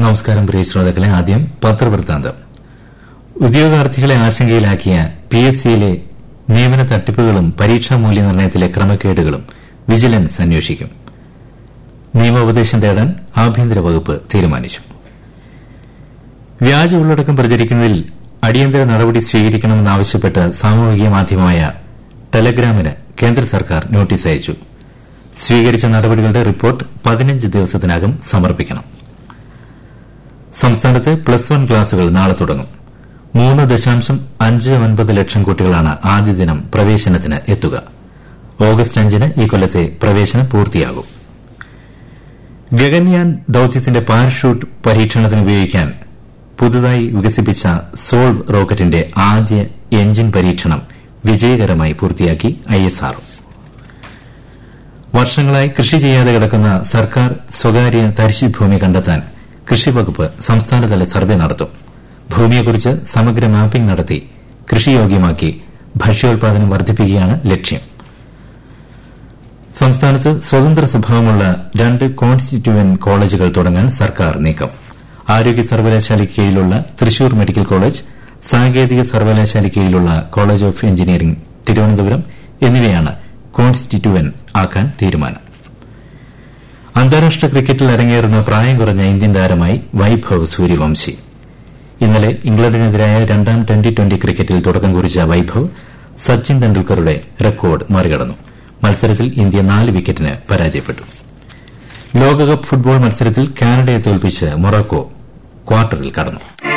നമസ്കാരം പ്രിയ ശ്രോതാക്കളെ ആദ്യം പത്രവൃത്താന്തം ഉദ്യോഗാർത്ഥികളെ ആശങ്കയിലാക്കിയ പി എസ് സിയിലെ നിയമന തട്ടിപ്പുകളും പരീക്ഷാ മൂല്യനിർണ്ണയത്തിലെ ക്രമക്കേടുകളും വിജിലൻസ് അന്വേഷിക്കും നിയമോപദേശം തേടാൻ ആഭ്യന്തര വകുപ്പ് തീരുമാനിച്ചു വ്യാജ ഉള്ളടക്കം പ്രചരിക്കുന്നതിൽ അടിയന്തര നടപടി സ്വീകരിക്കണമെന്നാവശ്യപ്പെട്ട് സാമൂഹിക മാധ്യമമായ ടെലഗ്രാമിന് കേന്ദ്ര സർക്കാർ നോട്ടീസ് അയച്ചു സ്വീകരിച്ച നടപടികളുടെ റിപ്പോർട്ട് പതിനഞ്ച് ദിവസത്തിനകം സമർപ്പിക്കണം സംസ്ഥാനത്ത് പ്ലസ് വൺ ക്ലാസുകൾ നാളെ തുടങ്ങും മൂന്ന് ദശാംശം അഞ്ച് ഒൻപത് ലക്ഷം കുട്ടികളാണ് ആദ്യ ദിനം പ്രവേശനത്തിന് എത്തുക ഓഗസ്റ്റ് അഞ്ചിന് ഈ കൊല്ലത്തെ പ്രവേശനം പൂർത്തിയാകും ഗഗൻയാൻ ദൌത്യത്തിന്റെ പാരഷൂട്ട് പരീക്ഷണത്തിന് ഉപയോഗിക്കാൻ പുതുതായി വികസിപ്പിച്ച സോൾവ് റോക്കറ്റിന്റെ ആദ്യ എഞ്ചിൻ പരീക്ഷണം വിജയകരമായി പൂർത്തിയാക്കി ഐഎസ്ആർ വർഷങ്ങളായി കൃഷി ചെയ്യാതെ കിടക്കുന്ന സർക്കാർ സ്വകാര്യ തരിശുഭൂമി കണ്ടെത്താൻ കൃഷിവകുപ്പ് സംസ്ഥാനതല സർവേ നടത്തും ഭൂമിയെക്കുറിച്ച് സമഗ്ര മാപ്പിംഗ് നടത്തി കൃഷിയോഗ്യമാക്കി ഭക്ഷ്യോൽപാദനം വർദ്ധിപ്പിക്കുകയാണ് ലക്ഷ്യം സംസ്ഥാനത്ത് സ്വതന്ത്ര സ്വഭാവമുള്ള രണ്ട് കോൺസ്റ്റിറ്റ്യൂവന്റ് കോളേജുകൾ തുടങ്ങാൻ സർക്കാർ നീക്കം ആരോഗ്യ സർവകലാശാലയ്ക്ക് കീഴിലുള്ള തൃശൂർ മെഡിക്കൽ കോളേജ് സാങ്കേതിക സർവകലാശാലയ്ക്ക് കീഴിലുള്ള കോളേജ് ഓഫ് എഞ്ചിനീയറിംഗ് തിരുവനന്തപുരം എന്നിവയാണ് കോൺസ്റ്റിറ്റ്യൂവന്റ് ആക്കാൻ തീരുമാനം അന്താരാഷ്ട്ര ക്രിക്കറ്റിൽ അരങ്ങേറുന്ന പ്രായം കുറഞ്ഞ ഇന്ത്യൻ താരമായി വൈഭവ് സൂര്യവംശി ഇന്നലെ ഇംഗ്ലണ്ടിനെതിരായ രണ്ടാം ട്വന്റി ട്വന്റി ക്രിക്കറ്റിൽ തുടക്കം കുറിച്ച വൈഭവ് സച്ചിൻ തെണ്ടുൽക്കറുടെ റെക്കോർഡ് മറികടന്നു മത്സരത്തിൽ ഇന്ത്യ നാല് വിക്കറ്റിന് പരാജയപ്പെട്ടു ലോകകപ്പ് ഫുട്ബോൾ മത്സരത്തിൽ കാനഡയെ തോൽപ്പിച്ച് മൊറോക്കോ ക്വാർട്ടറിൽ കടന്നു